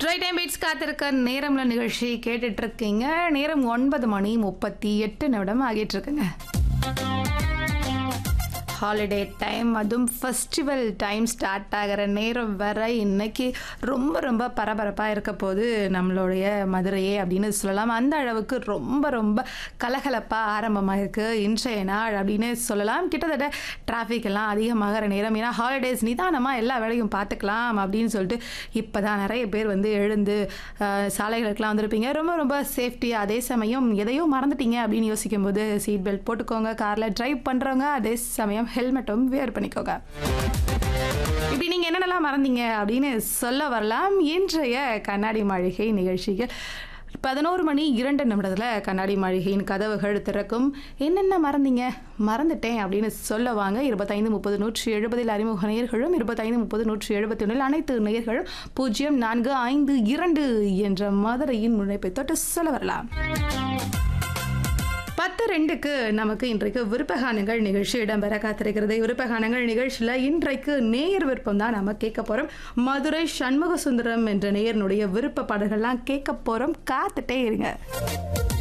right time beats காத்திருக்க நேரம்ல நிகழ்ச்சி கேட்டுட்டு இருக்கீங்க நேரம் ஒன்பது மணி முப்பத்தி எட்டு நிமிடம் ஆகிட்டு இருக்குங்க ஹாலிடே டைம் அதுவும் ஃபெஸ்டிவல் டைம் ஸ்டார்ட் ஆகிற நேரம் வர இன்னைக்கு ரொம்ப ரொம்ப பரபரப்பாக இருக்க போது நம்மளுடைய மதுரையே அப்படின்னு சொல்லலாம் அந்த அளவுக்கு ரொம்ப ரொம்ப கலகலப்பாக ஆரம்பமாக இருக்குது இன்றைய நாள் அப்படின்னு சொல்லலாம் கிட்டத்தட்ட டிராஃபிக் எல்லாம் அதிகமாகிற நேரம் ஏன்னா ஹாலிடேஸ் நிதானமாக எல்லா வேலையும் பார்த்துக்கலாம் அப்படின்னு சொல்லிட்டு இப்போ தான் நிறைய பேர் வந்து எழுந்து அஹ், சாலைகளுக்கெல்லாம் வந்திருப்பீங்க ரொம்ப ரொம்ப சேஃப்டியாக அதே சமயம் எதையோ மறந்துட்டீங்க அப்படின்னு யோசிக்கும் போது சீட் பெல்ட் போட்டுக்கோங்க காரில் டிரைவ் பண்ணுறவங்க அதே சமயம் ஹெல்மெட்டும் வேர் பண்ணிக்கோங்க இப்படி நீங்கள் என்னென்னலாம் மறந்தீங்க அப்படின்னு சொல்ல வரலாம் இன்றைய கண்ணாடி மாளிகை நிகழ்ச்சிக்கு பதினோரு மணி இரண்டு நிமிடத்தில் கண்ணாடி மாளிகையின் கதவுகள் திறக்கும் என்னென்ன மறந்தீங்க மறந்துட்டேன் அப்படின்னு சொல்ல வாங்க இருபத்தைந்து முப்பது நூற்றி எழுபதில் அறிமுக நேர்களும் இருபத்தைந்து முப்பது நூற்றி எழுபத்தி ஒன்றில் அனைத்து நேர்களும் பூஜ்ஜியம் நான்கு ஐந்து இரண்டு என்ற மதுரையின் முனைப்பை தொட்டு சொல்ல வரலாம் பத்து ரெண்டுக்கு நமக்கு இன்றைக்கு விருப்பகானங்கள் நிகழ்ச்சி இடம்பெற காத்திருக்கிறது விருப்பகானங்கள் நிகழ்ச்சியில் இன்றைக்கு நேயர் விருப்பம் தான் நம்ம கேட்க போகிறோம் மதுரை சண்முக சுந்தரம் என்ற நேயர்னுடைய விருப்ப பாடல்கள்லாம் கேட்க போகிறோம் காத்துட்டே இருங்க